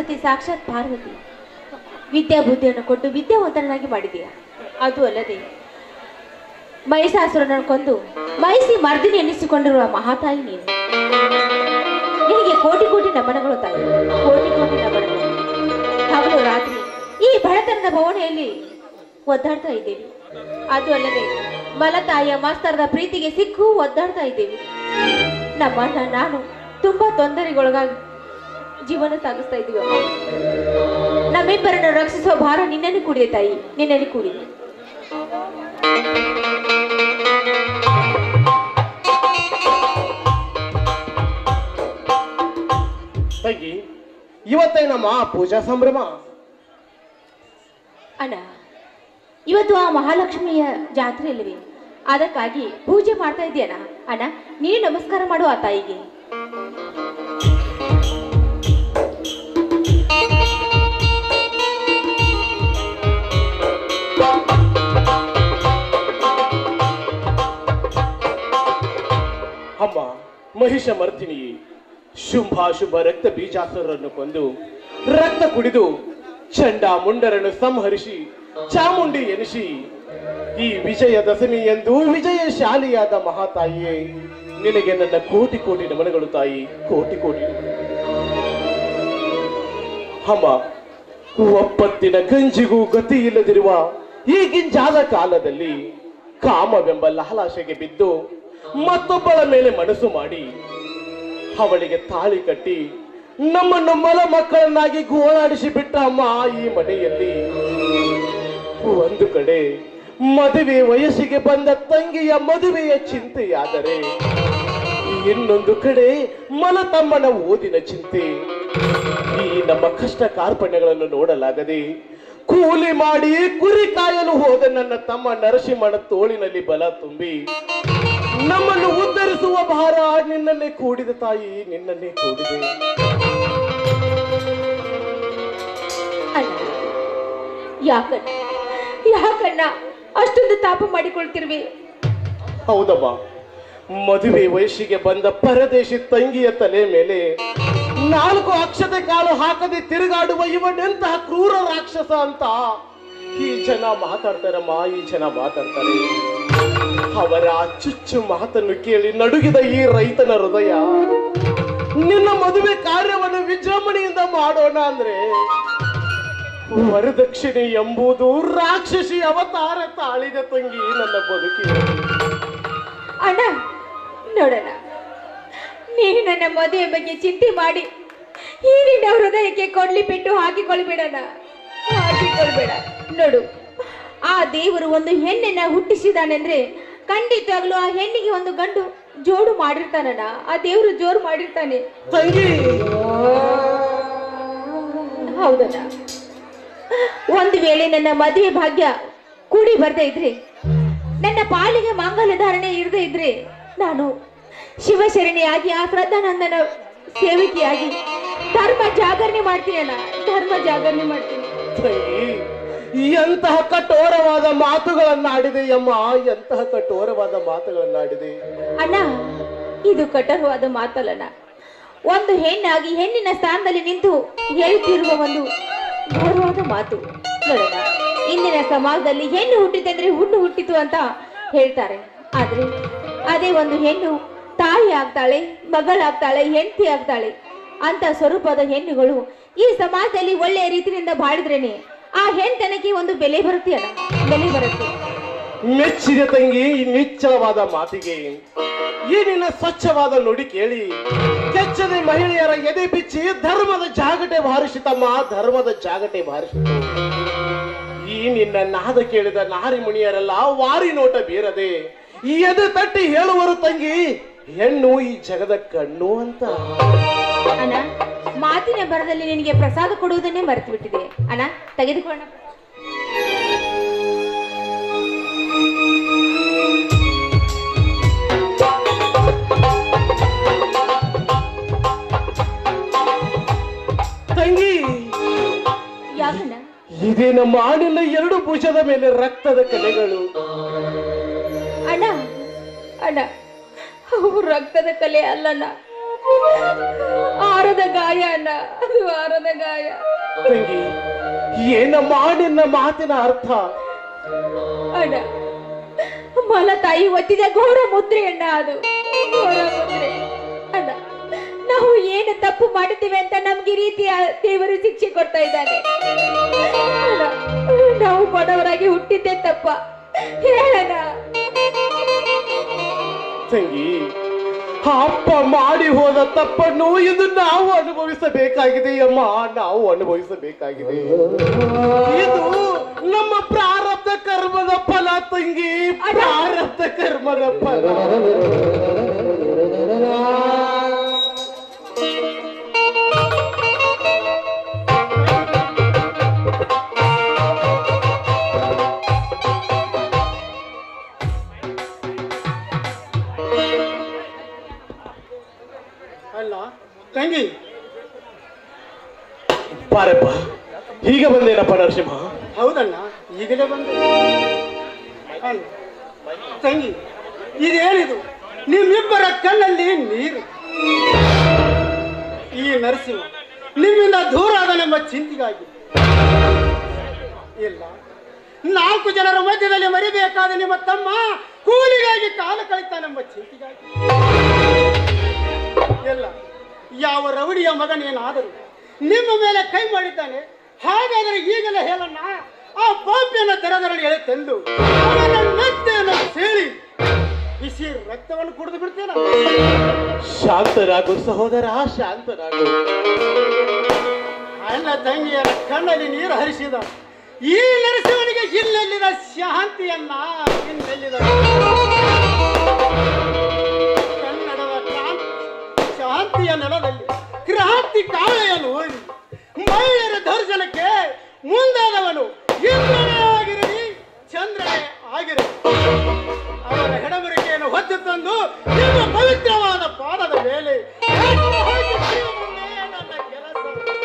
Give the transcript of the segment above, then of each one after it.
ಪಾರ್ವತಿ ಸಾಕ್ಷಾತ್ ಪಾರ್ವತಿ ವಿದ್ಯಾ ಬುದ್ಧಿಯನ್ನು ಕೊಟ್ಟು ವಿದ್ಯಾವಂತನಾಗಿ ಮಾಡಿದೆಯಾ ಅದು ಅಲ್ಲದೆ ಮಹಿಷಾಸುರನನ್ನು ಕೊಂದು ಮಹಿಷಿ ಮರ್ದಿನಿ ಎನ್ನಿಸಿಕೊಂಡಿರುವ ಮಹಾತಾಯಿ ನೀನು ನಿನಗೆ ಕೋಟಿ ಕೋಟಿ ನಮನಗಳು ತಾಯಿ ಕೋಟಿ ಕೋಟಿ ನಮನಗಳು ಹಗಲು ರಾತ್ರಿ ಈ ಬಡತನದ ಭವನೆಯಲ್ಲಿ ಒದ್ದಾಡ್ತಾ ಇದ್ದೇವೆ ಅದು ಅಲ್ಲದೆ ಮಲತಾಯಿಯ ಮಾಸ್ತರದ ಪ್ರೀತಿಗೆ ಸಿಕ್ಕು ಒದ್ದಾಡ್ತಾ ಇದ್ದೇವೆ ನಮ್ಮಣ್ಣ ನಾನು ತುಂಬಾ ತೊಂದರೆಗೊಳಗಾಗಿ ಜೀವನ ಸಾಗಿಸ್ತಾ ಇದ್ದೀವಿ ಅಮ್ಮ. ನಮ್ಮಿಬ್ಬರನ್ನು ರಕ್ಷಿಸುವ ಭಾರ ನಿನ್ನನ್ನು ಕೂಡಿದೆ ತಾಯಿ ನಿನ್ನನ್ನು ಕೂಡಿದೆ ತಂಗಿ ಇವತ್ತೇ ನಮ್ಮ ಪೂಜಾ ಸಂಭ್ರಮ ಅಣ್ಣ ಇವತ್ತು ಆ ಮಹಾಲಕ್ಷ್ಮಿಯ ಜಾತ್ರೆ ಅಲ್ಲವೇ ಅದಕ್ಕಾಗಿ ಪೂಜೆ ಮಾಡ್ತಾ ಇದೆಯಣ್ಣ ಅಣ್ಣ ನೀನು ನಮಸ್ಕಾರ ಮಾಡು ಆ ತಾಯಿಗೆ ಅಮ್ಮ ಮಹಿಷ ಮರ್ದಿನಿ ಶುಂಭಾಶುಭ ರಕ್ತ ಬೀಜಾಸುರರನ್ನು ಕೊಂದು ರಕ್ತ ಕುಡಿದು ಚಂಡ ಮುಂಡರನ್ನು ಸಂಹರಿಸಿ ಚಾಮುಂಡಿ ಎನಿಸಿ ಈ ವಿಜಯ ದಶಮಿ ಎಂದು ವಿಜಯಶಾಲಿಯಾದ ಮಹಾತಾಯಿಯೇ ನಿನಗೆ ನನ್ನ ಕೋಟಿ ಕೋಟಿ ನಮನಗಳು ತಾಯಿ ಕೋಟಿ ಕೋಟಿ ನಮನಗಳು. ಅಮ್ಮ ಒಪ್ಪತ್ತಿನ ಗಂಜಿಗೂ ಗತಿ ಇಲ್ಲದಿರುವ ಈಗಿಂಜಾದ ಕಾಲದಲ್ಲಿ ಕಾಮವೆಂಬ ಲಹಲಾಶೆಗೆ ಬಿದ್ದು ಮತ್ತೊಬ್ಬಳ ಮೇಲೆ ಮನಸ್ಸು ಮಾಡಿ ಅವಳಿಗೆ ತಾಳಿ ಕಟ್ಟಿ ನಮ್ಮನ್ನು ಮಲ ಮಕ್ಕಳನ್ನಾಗಿ ಗೋಳಾಡಿಸಿ ಬಿಟ್ಟ ಅಮ್ಮ ಈ ಮನೆಯಲ್ಲಿ ಒಂದು ಕಡೆ ಮದುವೆ ವಯಸ್ಸಿಗೆ ಬಂದ ತಂಗಿಯ ಮದುವೆಯ ಚಿಂತೆಯಾದರೆ ಇನ್ನೊಂದು ಕಡೆ ಮಲತಮ್ಮನ ಓದಿನ ಚಿಂತೆ ಈ ನಮ್ಮ ಕಷ್ಟ ಕಾರ್ಪಣ್ಯಗಳನ್ನು ನೋಡಲಾಗದೆ ಕೂಲಿ ಮಾಡಿ ಕುರಿ ಕಾಯಲು ಹೋದ ನನ್ನ ತಮ್ಮ ನರಸಿಂಹನ ತೋಳಿನಲ್ಲಿ ಬಲ ತುಂಬಿ ನಮ್ಮನ್ನು ಉದ್ಧರಿಸುವ ಭಾರ ನಿನ್ನನ್ನೇ ಕೂಡಿದ ತಾಯಿ ನಿನ್ನನ್ನೇ ಕೂಡಿದೆ ಅಣ್ಣ ಯಾಕಣ್ಣ ಯಾಕಣ್ಣ ಅಷ್ಟೊಂದು ತಾಪ ಮಾಡಿಕೊಳ್ತಿರ್ವಿ ಹೌದಮ್ಮ ಮದುವೆ ವಯಸ್ಸಿಗೆ ಬಂದ ಪರದೇಶಿ ತಂಗಿಯ ತಲೆ ಮೇಲೆ ನಾಲ್ಕು ಅಕ್ಷತೆ ಕಾಲು ಹಾಕದೆ ತಿರುಗಾಡುವ ಇವನೆಂತಹ ಕ್ರೂರ ರಾಕ್ಷಸ ಅಂತ ಈ ಜನ ಮಾತಾಡ್ತಾರಮ್ಮ ಈ ಜನ ಮಾತಾಡ್ತಾರೆ ಅವರ ಆ ಚುಚ್ಚು ಮಾತನ್ನು ಕೇಳಿ ನಡುಗಿದ ಈ ರೈತನ ಹೃದಯ ನಿನ್ನ ಮದುವೆ ಕಾರ್ಯವನ್ನು ವಿಜೃಂಭಣೆಯಿಂದ ಮಾಡೋಣ ಅಂದ್ರೆ ವರದಕ್ಷಿಣೆ ಎಂಬುದು ರಾಕ್ಷಸಿ ಅವತಾರ ತಾಳಿದ ತಂಗಿ ನನ್ನ ಬದುಕಿನಲ್ಲಿ ಅಣ್ಣ ನೋಡೋಣ ನೀನು ನನ್ನ ಮದುವೆ ಬಗ್ಗೆ ಚಿಂತೆ ಮಾಡಿ ಈ ನಿನ್ನ ಹೃದಯಕ್ಕೆ ಕೊಡ್ಲಿ ಬಿಟ್ಟು ಹಾಕಿಕೊಳ್ಬೇಡಣ ಹಾಕಿಕೊಳ್ಬೇಡ ನೋಡು ಆ ದೇವರು ಒಂದು ಹೆಣ್ಣನ್ನ ಹುಟ್ಟಿಸಿದಾನೆಂದ್ರೆ ಖಂಡಿತವಾಗ್ಲೂ ಆ ಹೆಣ್ಣಿಗೆ ಒಂದು ಗಂಡು ಜೋಡು ಮಾಡಿರ್ತಾನಣ್ಣ ಆ ದೇವರು ಜೋರು ಮಾಡಿರ್ತಾನೆ ತಂಗಿ ಹೌದಣ್ಣ ಒಂದು ವೇಳೆ ನನ್ನ ಮದುವೆ ಭಾಗ್ಯ ಕೂಡಿ ಬರ್ದೇ ಇದ್ರೆ ನನ್ನ ಪಾಲಿಗೆ ಮಾಂಗಲ್ಯ ಧಾರಣೆ ಇರದೇ ಇದ್ರೆ ನಾನು ಶಿವಶರಣಿಯಾಗಿ ಆ ಶ್ರದ್ಧಾನಂದನ ಸೇವಕಿಯಾಗಿ ಧರ್ಮ ಜಾಗರಣೆ ಮಾಡ್ತೀನಿ ಅಣ್ಣ ಧರ್ಮ ಜಾಗರಣೆ ಮಾಡ್ತೀನಿ ತಂಗಿ ಎಂತಹ ಕಠೋರವಾದ ಮಾತುಗಳನ್ನಾಡಿದೆ ಅಮ್ಮ ಎಂತಹ ಕಠೋರವಾದ ಮಾತುಗಳನ್ನಾಡಿದೆ ಅಣ್ಣ ಇದು ಕಠೋರವಾದ ಮಾತಲ್ಲಣ್ಣ ಒಂದು ಹೆಣ್ಣಾಗಿ ಹೆಣ್ಣಿನ ಸ್ಥಾನದಲ್ಲಿ ನಿಂತು ಹೇಳುತ್ತಿರುವ ಒಂದು ಗೌರವವಾದ ಮಾತು ನೋಡೋಣ ಇಂದಿನ ಸಮಾಜದಲ್ಲಿ ಹೆಣ್ಣು ಹುಟ್ಟಿತೆಂದ್ರೆ ಹುಣ್ಣು ಹುಟ್ಟಿತು ಅಂತ ಹೇಳ್ತಾರೆ ಆದ್ರೆ ಅದೇ ಒಂದು ಹೆಣ್ಣು ತಾಯಿ ಆಗ್ತಾಳೆ ಮಗಳಾಗ್ತಾಳೆ ಹೆಂಡತಿ ಆಗ್ತಾಳೆ ಅಂತ ಸ್ವರೂಪದ ಹೆಣ್ಣುಗಳು ಈ ಸಮಾಜದಲ್ಲಿ ಒಳ್ಳೆಯ ರೀತಿಯಿಂದ ಬಾಳಿದ್ರೇನೆ ಆ ಹೆಣ್ತನಕ್ಕೆ ಒಂದು ಬೆಲೆ ಬರುತ್ತೆ ಅಣ್ಣ ಬೆಲೆ ಬರುತ್ತೆ ಮೆಚ್ಚಿದ ತಂಗಿ ಈ ನಿಚ್ಚಳವಾದ ಮಾತಿಗೆ ಈ ನಿನ್ನ ಸ್ವಚ್ಛವಾದ ನುಡಿ ಕೇಳಿ ಕೆಚ್ಚದೆ ಮಹಿಳೆಯರ ಎದೆ ಬಿಚ್ಚಿ ಧರ್ಮದ ಜಾಗಟೆ ಬಾರಿಸಿತಮ್ಮ ಧರ್ಮದ ಜಾಗಟೆ ಬಾರಿಸಿತು ಈ ನಿನ್ನ ನಾದ ಕೇಳಿದ ನಾರಿ ಮುನಿಯರೆಲ್ಲ ವಾರಿ ನೋಟ ಬೀರದೆ ಈ ಎದೆ ತಟ್ಟಿ ಹೇಳುವರು ತಂಗಿ ಹೆಣ್ಣು ಈ ಜಗದ ಕಣ್ಣು ಅಂತ ಅಣ್ಣ ಮಾತಿನ ಬರದಲ್ಲಿ ನಿನಗೆ ಪ್ರಸಾದ ಕೊಡುವುದನ್ನೇ ಮರೆತು ಬಿಟ್ಟಿದೆ ಅಣ್ಣ ತೆಗೆದುಕೊಳ್ಳೋಣ ತಂಗಿ ಯಾಕಣ್ಣ ಇದೇ ನಮ್ಮ ಆಣಿನ ಎರಡು ಭುಜದ ಮೇಲೆ ರಕ್ತದ ಕಲೆಗಳು ಅಣ್ಣ ಅಣ್ಣ ಅವು ರಕ್ತದ ಕಲೆ ಅಲ್ಲಣ್ಣ ಆರದ ಗಾಯ ಅಣ್ಣ ಅದು ಆರದ ಗಾಯ ತಂಗಿ ಏನಮ್ಮ ನಿನ್ನ ಮಾತಿನ ಅರ್ಥ ಅಣ್ಣ ಮಲ ತಾಯಿ ಒತ್ತಿದ ಘೋರ ಮುದ್ರೆ ಅಣ್ಣ ಅದು ಘೋರ ಮುದ್ರೆ ಅಣ್ಣ ನಾವು ಏನು ತಪ್ಪು ಮಾಡುತ್ತೇವೆ ಅಂತ ನಮ್ಗೆ ಈ ರೀತಿಯ ದೇವರು ಶಿಕ್ಷೆ ಕೊಡ್ತಾ ಇದ್ದಾನೆ ಅಣ್ಣ, ನಾವು ಬಡವರಾಗಿ ಹುಟ್ಟಿದ್ದೆ ತಪ್ಪ ಹೇಳಣ್ಣ ತಂಗಿ ಆ ಅಪ್ಪ ಮಾಡಿ ಹೋದ ತಪ್ಪನ್ನು ಇದು ನಾವು ಅನುಭವಿಸಬೇಕಾಗಿದೆ ಅಮ್ಮ ನಾವು ಅನುಭವಿಸಬೇಕಾಗಿದೆ ಇದು ನಮ್ಮ ಪ್ರಾರಬ್ಧ ಕರ್ಮದ ಫಲ ತಂಗಿ ಪ್ರಾರಬ್ಧ ಕರ್ಮದ ಫಲ ಅಲ್ಲ ತಂಗಿ ಬಾರಪ್ಪ ಹೀಗೆ ಬಂದೇನಪ್ಪ ನರಸಿಂಹ ಹೌದಣ್ಣ ಈಗಲೇ ಬಂದೆ ಅಲ್ಲ ತಂಗಿ ಇದೇನಿದು ನಿಮ್ಮಿಬ್ಬರ ಕಣ್ಣಲ್ಲಿ ನೀರು ಈ ನರಸಿಂಹ ನಿಮ್ಮಿಂದ ದೂರ ಆದನೆಂಬ ಚಿಂತೆಗಾಗಿ ಇಲ್ಲ ನಾಲ್ಕು ಜನರ ಮಧ್ಯದಲ್ಲಿ ಮರಿಬೇಕಾದ ನಿಮ್ಮ ತಮ್ಮ ಕೂಲಿಗಾಗಿ ಕಾಲ ಕಳಿತಾನೆಂಬ ಚಿಂತೆಗಾಗಿ ಎಲ್ಲ ಯಾವ ರೌಡಿಯ ಮಗನೇನಾದರೂ ನಿಮ್ಮ ಮೇಲೆ ಕೈ ಮಾಡಿದ್ದಾನೆ ಹಾಗಾದರೆ ಈಗಲೇ ಹೇಳಣ್ಣ ಆ ಪಾಪಿಯನ್ನ ದರದರನ್ನು ಎಳೆ ತಂದು ಅವನ ಮೆತ್ತೆಯನ್ನು ಸೇಳಿ ಬಿಸಿ ರಕ್ತವನ್ನು ಕುಡಿದು ಬಿಡ್ತೇನೆ ಶಾಂತರಾಗು ಸಹೋದರ ಶಾಂತರಾಗು ಅಣ್ಣ ತಂಗಿಯರ ಕಣ್ಣಲ್ಲಿ ನೀರು ಹರಿಸಿದ ಈ ನರಸಿಂಹನಿಗೆ ಇಲ್ಲೆಲ್ಲಿದ ಶಾಂತಿಯನ್ನ ಇನ್ನೆಲ್ಲಿದ ಕನ್ನಡದ ಕ್ರಾಂತಿ ಶಾಂತಿಯ ನೆಲದಲ್ಲಿ ಕ್ರಾಂತಿ ಕಾಳೆಯನ್ನು ಓದಿ ಮಹಿಳೆಯರ ದರ್ಶನಕ್ಕೆ ಮುಂದಾದವನು ಇಂದ್ರನೇ ಆಗಿರಲಿ ಚಂದ್ರನೇ ಆಗಿರಲಿ ಅವರ ಹೆಡಮರಿಕೆಯನ್ನು ಹೊತ್ತು ತಂದು ನಿಮ್ಮ ಪವಿತ್ರವಾದ ಪಾದದ ಮೇಲೆ ಎತ್ತು ಹಾಕಿ ಬರೆಯುವುದೇ ನನ್ನ ಕೆಲಸ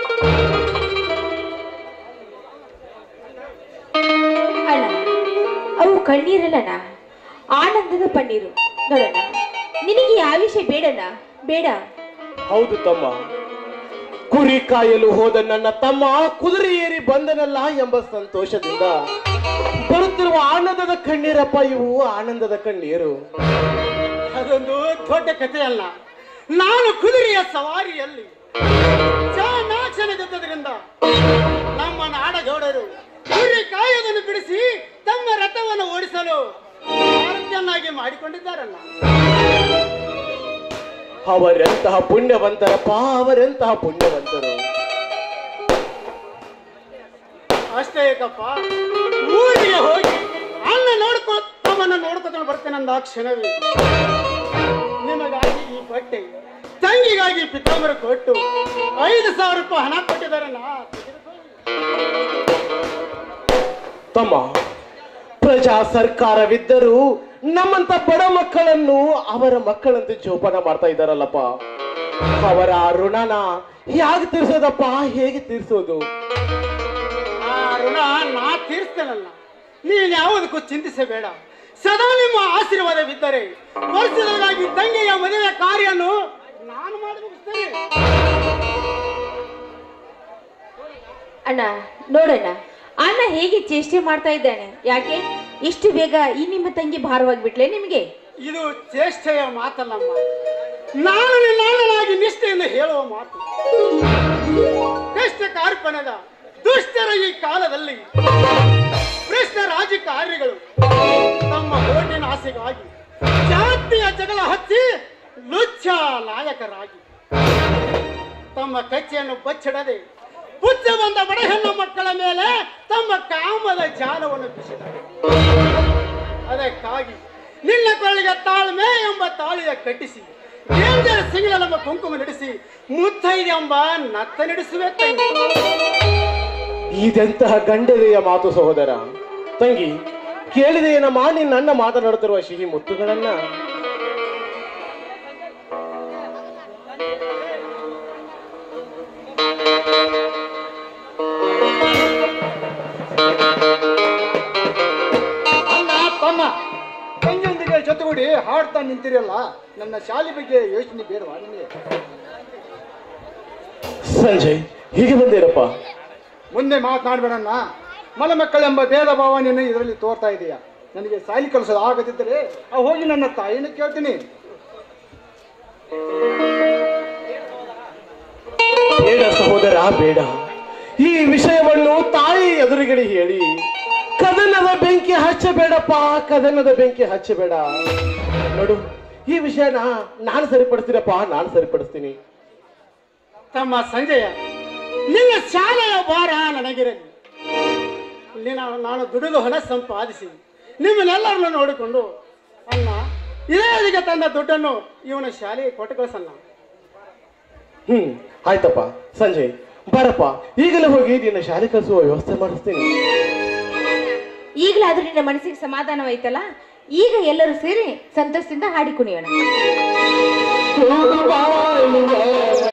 ಅಣ್ಣ ಅವು ಕಣ್ಣೀರಲ್ಲಣ್ಣ ಆನಂದದ ಪನ್ನೀರು ನೋಡಣ್ಣ ನಿನಗೆ ಯಾವ ವಿಷಯ ಬೇಡಣ್ಣ ಬೇಡ ಹೌದು ತಮ್ಮ ಕುರಿ ಕಾಯಲು ಹೋದ ನನ್ನ ತಮ್ಮ ಕುದುರೆ ಏರಿ ಬಂದನಲ್ಲ ಎಂಬ ಸಂತೋಷದಿಂದ ಬರುತ್ತಿರುವ ಆನಂದದ ಕಣ್ಣೀರಪ್ಪ ಇವು ಆನಂದದ ಕಣ್ಣೀರು ಅದೊಂದು ದೊಡ್ಡ ಕಥೆ ಅಲ್ಲ ನಾನು ಕುದುರೆಯ ಸವಾರಿಯಲ್ಲಿ ಚಾಣಾಕ್ಷಣದಿದ್ದರಿಂದ ನಮ್ಮ ನಾಡಗೌಡರು ಕುರಿ ಕಾಯೋದನ್ನು ಬಿಡಿಸಿ ತಮ್ಮ ರಥವನ್ನು ಓಡಿಸಲು ಸಾರಥ್ಯನ್ನಾಗಿ ಮಾಡಿಕೊಂಡಿದ್ದಾರಲ್ಲ ಅವರೆಂತಹ ಪುಣ್ಯವಂತರಪ್ಪ ಅವರೆಂತಹ ಪುಣ್ಯವಂತರು ಅಷ್ಟೇ ಏಕಪ್ಪ ಊರಿಗೆ ಹೋಗಿ ಅಣ್ಣ ನೋಡ್ಕೊ ತಮ್ಮನ್ನ ನೋಡ್ಕೊತ ಬರ್ತೇನೆಂದ ಆ ಕ್ಷಣವೇ ನಿಮಗಾಗಿ ಈ ಬಟ್ಟೆ ತಂಗಿಗಾಗಿ ಪಿತಾಂಬರ ಕೊಟ್ಟು ಐದು ಸಾವಿರ ರೂಪಾಯಿ ಹಣ ಕೊಟ್ಟಿದ್ದಾರಣ್ಣ ತಮ್ಮ ಪ್ರಜಾ ಸರ್ಕಾರವಿದ್ದರೂ ನಮ್ಮಂತ ಬಡ ಮಕ್ಕಳನ್ನು ಅವರ ಮಕ್ಕಳಂತೆ ಜೋಪಾನ ಮಾಡ್ತಾ ಇದ್ದಾರಲ್ಲಪ್ಪ ಅವರ ಆ ಋಣನ ಹೇಗೆ ತೀರ್ಸೋದಪ್ಪ ಹೇಗೆ ತೀರ್ಸೋದು ಆ ಋಣ ನಾ ತೀರಿಸ್ತೇನಲ್ಲ ನೀನ್ ಯಾವುದಕ್ಕೂ ಚಿಂತಿಸಬೇಡ ಸದಾ ನಿಮ್ಮ ಆಶೀರ್ವಾದವಿದ್ದರೆ ವರ್ಷದೊಳಗಾಗಿ ತಂಗಿಯ ಮದುವೆ ಕಾರ್ಯನು ನಾನು ಮಾಡಿ ಮುಗಿಸ್ತೇನೆ ಅಣ್ಣ ನೋಡಣ್ಣ ಅಣ್ಣ ಹೇಗೆ ಚೇಷ್ಟೆ ಮಾಡ್ತಾ ಇದ್ದಾನೆ ಯಾಕೆ ಇಷ್ಟು ಬೇಗ ಈ ನಿಮ್ಮ ತಂಗಿ ಭಾರವಾಗಿಬಿಟ್ಲೆ ನಿಮಗೆ ಇದು ಚೇಷ್ಟೆಯ ಮಾತಲ್ಲಮ್ಮ ನಾನು ನಿನ್ನಾಣನಾಗಿ ನಿಷ್ಠೆಯಿಂದ ಹೇಳುವ ಮಾತು ಕಷ್ಟ ಕಾರ್ಪಣ್ಯದ ದುಷ್ಟರ ಈ ಕಾಲದಲ್ಲಿ ಭ್ರಷ್ಟ ರಾಜಕಾರಣಿಗಳು ತಮ್ಮ ಓಟಿನ ಆಸೆಗಾಗಿ ಜಾತಿಯ ಜಗಳ ಹಚ್ಚಿ ಲುಚ್ಚ ನಾಯಕರಾಗಿ ತಮ್ಮ ಕಚ್ಚೆಯನ್ನು ಬಚ್ಚಿಡದೆ ಪುಚ್ಚ ಬಂದ ಬಡ ಹೆಣ್ಣು ಮಕ್ಕಳ ಮೇಲೆ ತಮ್ಮ ಕಾಮದ ಜಾಲವನ್ನು ಬಿಸಿದರು ಅದಕ್ಕಾಗಿ ನಿನ್ನ ಕೊಳ್ಳಿಗೆ ತಾಳ್ಮೆ ಎಂಬ ತಾಳಿಯ ಕಟ್ಟಿಸಿ ದೇವರ ಸಿಂಗಲ ನಮ್ಮ ಕುಂಕುಮ ನಡೆಸಿ ಮುತ್ತೈದೆ ಎಂಬ ನತ್ತ ನಡೆಸುವೆ ತಂಗಿ ಇದೆಂತಹ ಗಂಡದೆಯ ಮಾತು ಸಹೋದರ ತಂಗಿ ಕೇಳಿದೆಯೇನಮ್ಮ ನಿನ್ನ ಅಣ್ಣ ಮಾತನಾಡುತ್ತಿರುವ ಸಿಹಿ ಮುತ್ತುಗಳನ್ನ ಅಲ್ಲ ತಮ್ಮ ತಂಗಿಯೊಂದಿಗೆ ಜೊತೆಗೂಡಿ ಕೂಡಿ ಹಾಡ್ತಾ ನಿಂತಿರಲ್ಲ ನನ್ನ ಶಾಲೆ ಬಗ್ಗೆ ಯೋಚನೆ ಬೇಡವಾ ನಿಮಗೆ ಸಂಜಯ್ ಹೀಗೆ ಬಂದೇರಪ್ಪ ಮುಂದೆ ಮಾತನಾಡಬೇಡಣ್ಣ ಮಕ್ಕಳೆಂಬ ಭೇದ ಭಾವ ನೀನು ಇದರಲ್ಲಿ ತೋರ್ತಾ ಇದೆಯಾ ನನಗೆ ಸಾಲಿ ಕಲಿಸೋದು ಆಗದಿದ್ದರೆ ಆ ಹೋಗಿ ನನ್ನ ತಾಯಿನ ಕೇಳ್ತೀನಿ ಬೇಡ ಸಹೋದರ ಬೇಡ ಈ ವಿಷಯವನ್ನು ತಾಯಿ ಎದುರುಗಡೆ ಹೇಳಿ ಕದನದ ಬೆಂಕಿ ಹಚ್ಚಬೇಡಪ್ಪ ಕದನದ ಬೆಂಕಿ ಹಚ್ಚಬೇಡ ನೋಡು ಈ ವಿಷಯನ ನಾನು ಸರಿಪಡಿಸ್ತೀನಪ್ಪ ನಾನು ಸರಿಪಡಿಸ್ತೀನಿ ತಮ್ಮ ಸಂಜಯ ನಿನ್ನ ಶಾಲೆಯ ಭಾರ ನನಗಿರಲಿ ಇಲ್ಲಿ ನಾನು ನಾನು ದುಡಿದು ಹಣ ಸಂಪಾದಿಸಿ ನಿಮ್ಮನ್ನೆಲ್ಲರನ್ನು ನೋಡಿಕೊಂಡು ಅಣ್ಣ ಇದೇ ಅದಕ್ಕೆ ತಂದ ದುಡ್ಡನ್ನು ಇವನ ಶಾಲೆಗೆ ಕೊಟ್ಟು ಕಳಿಸಣ್ಣ ಹ್ಮ್ ಆಯ್ತಪ್ಪ ಸಂಜಯ್ ಬರಪ್ಪ ಈಗಲೇ ಹೋಗಿ ನಿನ್ನ ಶಾಲೆ ಕಲಿಸುವ ವ್ಯವಸ್ಥೆ ಮಾಡಿಸ್ತೀನಿ ಈಗಲಾದ್ರೂ ನಿನ್ನ ಮನಸ್ಸಿಗೆ ಸಮಾಧಾನವಾಯ್ತಲ್ಲ ಈಗ ಎಲ್ಲರೂ ಸೇರಿ ಸಂತೋಷದಿಂದ ಹಾಡಿ ಕುಣಿಯೋಣ ಹೋಗು ಬಾಳುವ